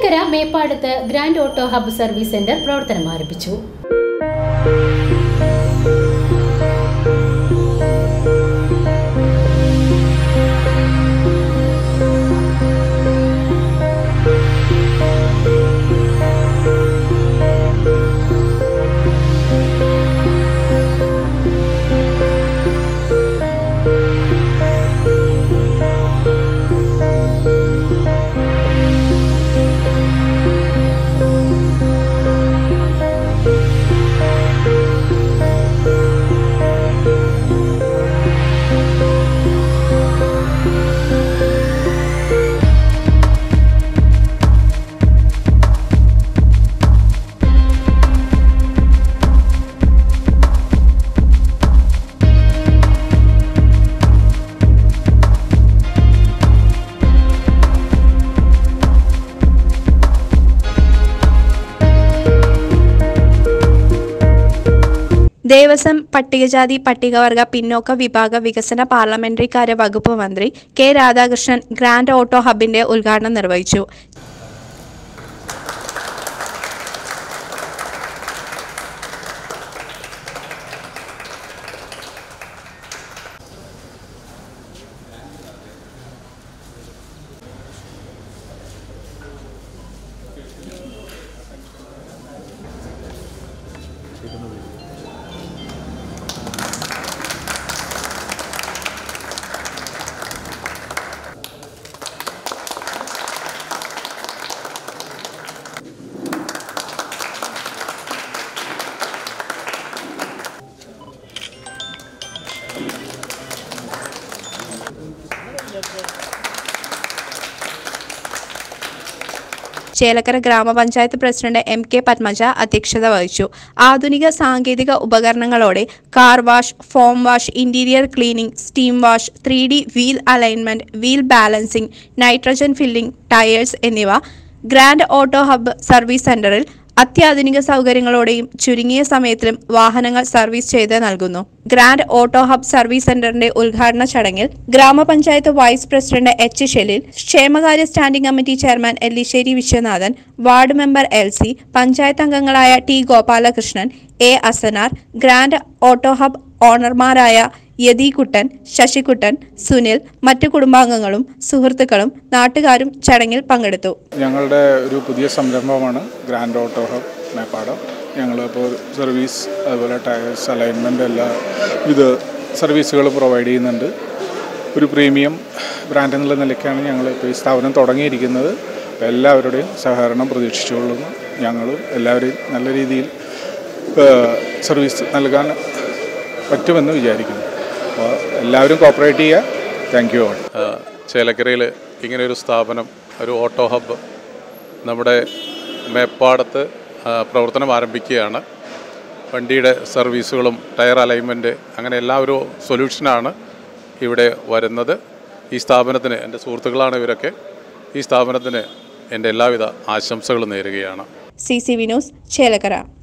ചേലക്കര മേപ്പാടത്ത് grand auto hub service centre പ്രവർത്തനം ആരംഭിച്ചു ദേവസ്വം പട്ടികജാതി പട്ടികവർഗ പിന്നോക്ക വിഭാഗ വികസന പാർലമെന്ററി കാര്യ വകുപ്പ് മന്ത്രി കെ രാധാകൃഷ്ണൻ ഗ്രാൻഡ് ഓട്ടോ ഹബിന്റെ ഉദ്ഘാടനം നിർവഹിച്ചു ചേലക്കര ഗ്രാമപഞ്ചായത്ത് പ്രസിഡന്റ് എം കെ പത്മജ അധ്യക്ഷത വഹിച്ചു ആധുനിക സാങ്കേതിക ഉപകരണങ്ങളോടെ car wash foam wash interior cleaning steam wash three D wheel alignment wheel balancing nitrogen filling tyres എന്നിവ ഗ്രാൻഡ് ഓട്ടോ ഹബ്ബ് സർവീസ് സെന്ററിൽ അത്യാധുനിക സൗകര്യങ്ങളോടെയും ചുരുങ്ങിയ സമയത്തിലും വാഹനങ്ങൾ സർവീസ് ചെയ്ത് നൽകുന്നു ഗ്രാൻഡ് ഓട്ടോ ഹബ് സർവീസ് സെന്ററിന്റെ ഉദ്ഘാടന ചടങ്ങിൽ ഗ്രാമപഞ്ചായത്ത് വൈസ് പ്രസിഡന്റ് എച്ച് ഷെലിൽ ക്ഷേമകാര്യ standing committee chairman Ellissery Viswanathan ward member L C panchayat അംഗങ്ങളായ T Gopalakrishnan A Asanar grand auto hub ഓണർമാരായ യതികുട്ടൻ ശശികുട്ടൻ സുനിൽ മറ്റു കുടുംബാംഗങ്ങളും സുഹൃത്തുക്കളും നാട്ടുകാരും ചടങ്ങിൽ പങ്കെടുത്തു ഞങ്ങളുടെ ഒരു പുതിയ സംരംഭമാണ് ഗ്രാൻഡ് ഓട്ടോ ഹബ് മേപ്പാടം ഞങ്ങളിപ്പോൾ സർവീസ് അതുപോലെ ടയേഴ്സ് അലൈൻമെൻ്റ് എല്ലാ ഇത് സർവീസുകൾ പ്രൊവൈഡ് ചെയ്യുന്നുണ്ട് ഒരു പ്രീമിയം ബ്രാൻഡ് എന്നുള്ള നിലയ്ക്കാണ് ഞങ്ങൾ ഇപ്പോൾ ഈ സ്ഥാപനം തുടങ്ങിയിരിക്കുന്നത് അപ്പോൾ എല്ലാവരുടെയും സഹകരണം പ്രതീക്ഷിച്ചുകൊള്ളുന്നു ഞങ്ങളും എല്ലാവരെയും നല്ല രീതിയിൽ ഏഹ്, സർവീസ് നൽകാൻ പറ്റുമെന്ന് വിചാരിക്കുന്നു അപ്പോൾ എല്ലാവരും കോപ്പറേറ്റ് ചെയ്യുക താങ്ക് യു ഓൾ ചേലക്കരയിൽ ഇങ്ങനെ ഒരു സ്ഥാപനം ഒരു ഓട്ടോ ഹബ്ബ് നമ്മുടെ മേപ്പാടത്ത് ആ, പ്രവർത്തനം ആരംഭിക്കുകയാണ് വണ്ടിയുടെ സർവീസുകളും ടയർ അലൈൻമെൻറ്റ് അങ്ങനെ എല്ലാ ഒരു സൊല്യൂഷനാണ് ഇവിടെ വരുന്നത് ഈ സ്ഥാപനത്തിന് എൻ്റെ സുഹൃത്തുക്കളാണ് ഇവരൊക്കെ ഈ സ്ഥാപനത്തിന് എൻ്റെ എല്ലാവിധ ആശംസകളും നേരുകയാണ് C C V news Chelakkara